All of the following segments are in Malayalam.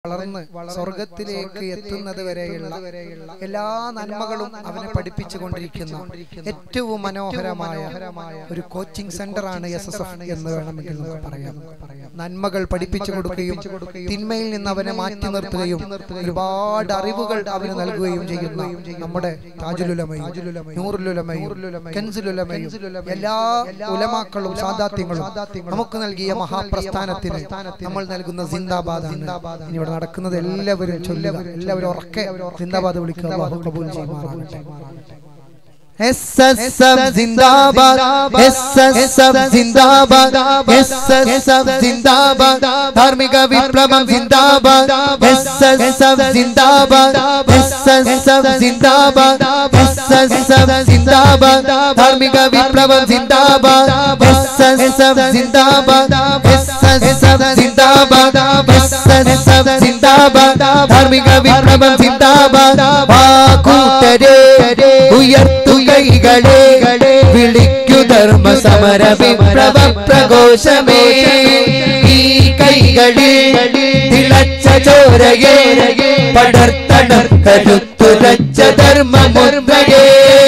വളർന്ന് സ്വർഗത്തിലേക്ക് എത്തുന്നത് വരെയുള്ള എല്ലാ നന്മകളും അവനെ പഠിപ്പിച്ചു കൊണ്ടിരിക്കുന്ന ഏറ്റവും മനോഹരമായ ഒരു കോച്ചിങ് സെന്റർ ആണ് എസ് എസ് എഫ് എന്ന് വേണമെങ്കിൽ നമുക്ക് പറയാം നന്മകൾ പഠിപ്പിച്ചു കൊടുക്കുകയും തിന്മയിൽ നിന്ന് അവനെ മാറ്റി നിർത്തുകയും ഒരുപാട് അറിവുകൾ അവന് നൽകുകയും ചെയ്യുന്ന നമ്മുടെ താജുലുലമയും നൂറുലുലമയും കെൻസുലുലമയും എല്ലാ ഉലമാക്കളും സാദാത്യങ്ങളും നമുക്ക് നൽകിയ മഹാപ്രസ്ഥാനത്തിന് നമ്മൾ നൽകുന്ന സിന്ദാബാദാണ് ഇനി ഇവിടെ നടക്കുന്നത് എല്ലാവരും ചൊല്ലുക എല്ലാവരും ഉറക്കെ സിന്ദാബാദ് വിളിക്കുക അല്ലാഹു കബൂൽ ചെയ്യുമാറാകട്ടെ എസ്എസ്എഫ് സിന്ദാബാദ് എസ്എസ്എഫ് സിന്ദാബാദ് എസ്എസ്എഫ് സിന്ദാബാദ് ധാർമ്മിക വിപ്ലവം സിന്ദാബാദ് എസ്എസ്എഫ് സിന്ദാബാദ് എസ്എസ്എഫ് സിന്ദാബാദ് എസ്എസ്എഫ് സിന്ദാബാദ് ധാർമ്മിക വിപ്ലവം സിന്ദാബാദ് എസ്എസ്എഫ് സിന്ദാബാദ് എസ്എസ്എഫ് സിന്ദാബാദ് എസ്എസ്എഫ് സിന്ദാബാദ് ധാർമ്മിക വിപ്ലവം സിന്ദാബാദ് ആ കൂട്ടരെ ഉയർത്തു കൈകളെ വിളിക്കു ധർമ്മ സമര വിപ്ലവ പ്രഘോഷമേ ഈ കൈകളിൽ തിളച്ച ചോരയെ പടർത്തണം കരുത്തുരച്ച ധർമ്മ മുർമ്മയെ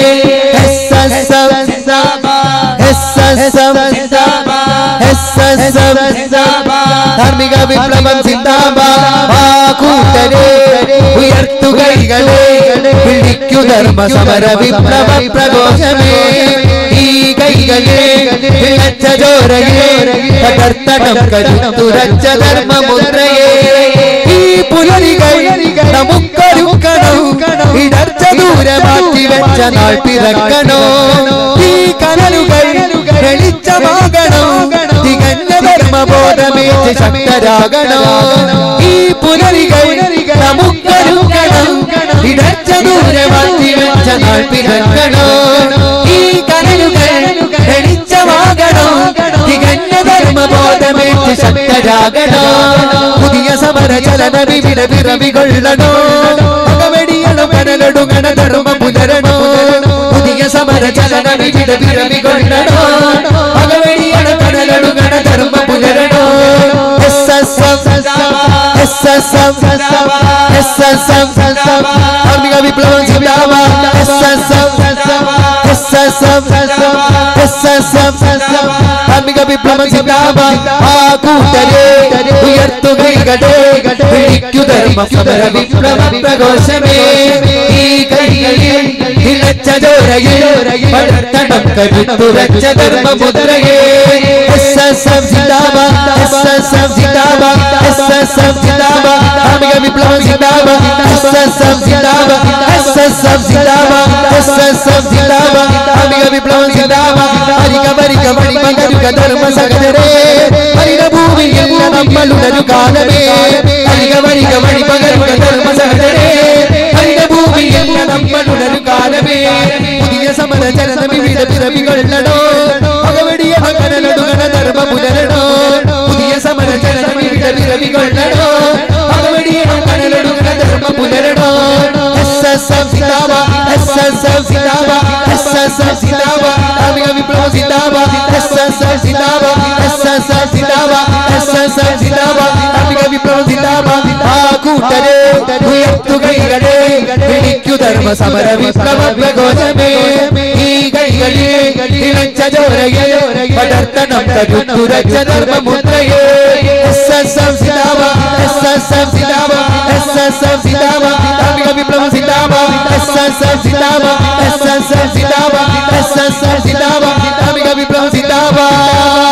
ധാർമ്മിക വിപ്ലവം സിന്ദാബാദ് ആ കൂട്ടരെ ഉയർത്തു കൈകളെ വിളിക്കു ധർമ്മ സമര വിപ്ലവ പ്രഘോഷമേ ഈ കൈകളെ വിളച്ച ചോരയെ പകർത്തണം കരുത്തുരച്ച ധർമ്മ മുദ്രയെ ഈ പുലരികൾ നമുക്കൊരുക്കണോ ഇടർച്ച ദൂരെ മാറ്റി വെച്ച നാൾ പിറക്കണോ ഈ കനലുകൾ വെളിച്ചമാകണോ തികഞ്ഞ ധർമ്മബോധമേറ്റ് ശക്തരാകണോ ഈ പുലരികൾ നമുക്കൊരുക്കണം ഇടർച്ച ദൂരെ മാറ്റി വെച്ച നാൾ പിറക്കണോ ഈ കനലുകൾ വെളിച്ചമാകണോ തികഞ്ഞ ധർമ്മബോധമേറ്റ് ശക്തരാകണോ പുതിയ സമര ചലന വിവിധ പിറവികൊള്ളണോ പകവെടിയണം കനലൊടുങ്ങണ ധർമ്മ പുലരണോ പുതിയ സമര ചലന വിവിധ പിറവികൊള്ളണോ പകവെടിയണം കനലൊടുങ്ങണ ധർമ്മ പുലരണോ S S S S S S ധാർമ്മിക വിപ്ലവം സിന്ദാബാദ് S S S S S ധാർമ്മിക വിപ്ലവം സിന്ദാബാദ് ആ കൂട്ടരെ ഉയർത്തു കൈകളെ വിളിക്കു ധർമ്മ സമര വിപ്ലവ പ്രഘോഷമേ ഈ കൈകളിൽ ഇളച്ച ചോരയിൽ പടർത്തണം കരുത്തുരച്ച ധർമ്മ മുദ്രയെ എസ് എസ് എഫ് സിന്ദാബാദ് എസ് എസ് എഫ് സിന്ദാബാദ് എസ് എസ് എഫ് സിന്ദാബാദ് ധാർമ്മിക വിപ്ലവം സിന്ദാബാദ് എസ് എസ് എഫ് സിന്ദാബാദ് എസ് എസ് എഫ് സിന്ദാബാദ് എസ് എസ് എഫ് സിന്ദാബാദ് ധാർമ്മിക വിപ്ലവം സിന്ദാബാദ് വരിക വരിക വഴി പകരുക ധർമ്മ സഹചരേ ഹരിത ഭൂമിയിൽ നമ്മളുടൊരു കാലമേ വരിക വരിക വഴി പകരുക ധർമ്മ സഹചരേ ഹരിത ഭൂമിയിൽ നമ്മളുടൊരു കാലമേ പുതിയ സമര ചലന വിവിധ പിറവികൊള്ളണോ പകവടിയ കനലടുകണ ധർമ്മ പുലരണോ പുതിയ സമര ചലന വിവിധ പിറവികൊള്ളണോ പകവടിയ കനലടുകണ ധർമ്മ പുലരണോ എസ് എസ് എഫ് സിതാബ എസ് എസ് എഫ് സിതാബ എസ് എസ് എഫ് സിതാബ ധാർമ്മിക വിപ്ലവ സിതാബ എസ് എസ് എഫ് സിതാബ എസ് എസ് എഫ് സിതാബ എസ് എസ് എഫ് സിതാബ ധാർമ്മിക വിപ്ലവ സിതാബ ആ കൂട്ടരെ ഉയർത്തു കൈകളെ വിളിക്കു ധർമ്മ സമര വിപ്ലവ പ്രഘോഷമേ ഈ കൈകളിൽ ഇളച്ച ചോരയെ പടർത്തണം കരുത്തുരച്ച ധർമ്മ മുദ്രയെ എസ് എസ് എഫ് സിതാബ എസ് എസ് എഫ് സിതാബ എസ് എസ് എഫ് സിതാബ ധാർമ്മിക വിപ്ലവ സിതാബ എസ് എസ് എഫ് സിതാബ എസ് എസ് എഫ് സിതാബ എസ് എസ് എഫ് സിതാബ ധാർമ്മിക വിപ്ലവ സിതാബ